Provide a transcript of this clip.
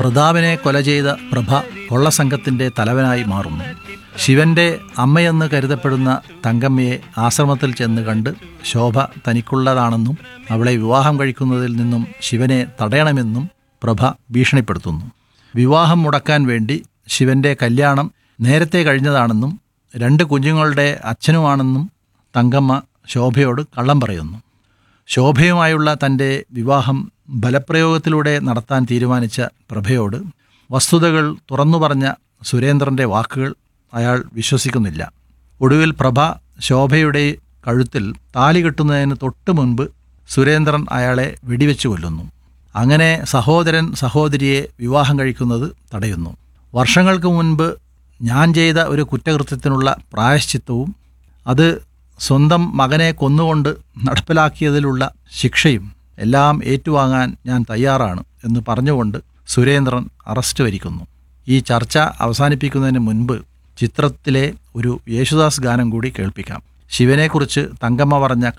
പ്രതാപനെ കൊല ചെയ്ത പ്രഭ കൊള്ളസംഘത്തിന്റെ തലവനായി മാറുന്നു ശിവന്റെ അമ്മയെന്ന് കരുതപ്പെടുന്ന തങ്കമ്മയെ ആശ്രമത്തിൽ ചെന്ന് കണ്ട് ശോഭ തനിക്കുള്ളതാണെന്നും അവളെ വിവാഹം കഴിക്കുന്നതിൽ നിന്നും ശിവനെ തടയണമെന്നും പ്രഭ ഭീഷണിപ്പെടുത്തുന്നു വിവാഹം മുടക്കാൻ വേണ്ടി ശിവന്റെ കല്യാണം നേരത്തെ കഴിഞ്ഞതാണെന്നും രണ്ട് കുഞ്ഞുങ്ങളുടെ അച്ഛനുമാണെന്നും തങ്കമ്മ ശോഭയോട് കള്ളം പറയുന്നു ശോഭയുമായുള്ള തൻ്റെ വിവാഹം ബലപ്രയോഗത്തിലൂടെ നടത്താൻ തീരുമാനിച്ച പ്രഭയോട് വസ്തുതകൾ തുറന്നു പറഞ്ഞ സുരേന്ദ്രൻ്റെ വാക്കുകൾ അയാൾ വിശ്വസിക്കുന്നില്ല ഒടുവിൽ പ്രഭ ശോഭയുടെ കഴുത്തിൽ താലി കെട്ടുന്നതിന് തൊട്ടു മുൻപ് സുരേന്ദ്രൻ അയാളെ വെടിവെച്ച് കൊല്ലുന്നു അങ്ങനെ സഹോദരൻ സഹോദരിയെ വിവാഹം കഴിക്കുന്നത് തടയുന്നു വർഷങ്ങൾക്ക് മുൻപ് ഞാൻ ചെയ്ത ഒരു കുറ്റകൃത്യത്തിനുള്ള പ്രായശ്ചിത്തവും അത് സ്വന്തം മകനെ കൊന്നുകൊണ്ട് നടപ്പിലാക്കിയതിലുള്ള ശിക്ഷയും എല്ലാം ഏറ്റുവാങ്ങാൻ ഞാൻ തയ്യാറാണ് എന്ന് പറഞ്ഞുകൊണ്ട് സുരേന്ദ്രൻ അറസ്റ്റ് വരിക്കുന്നു ഈ ചർച്ച അവസാനിപ്പിക്കുന്നതിന് മുൻപ് ചിത്രത്തിലെ ഒരു യേശുദാസ് ഗാനം കൂടി കേൾപ്പിക്കാം ശിവനെക്കുറിച്ച് തങ്കമ്മ പറഞ്ഞ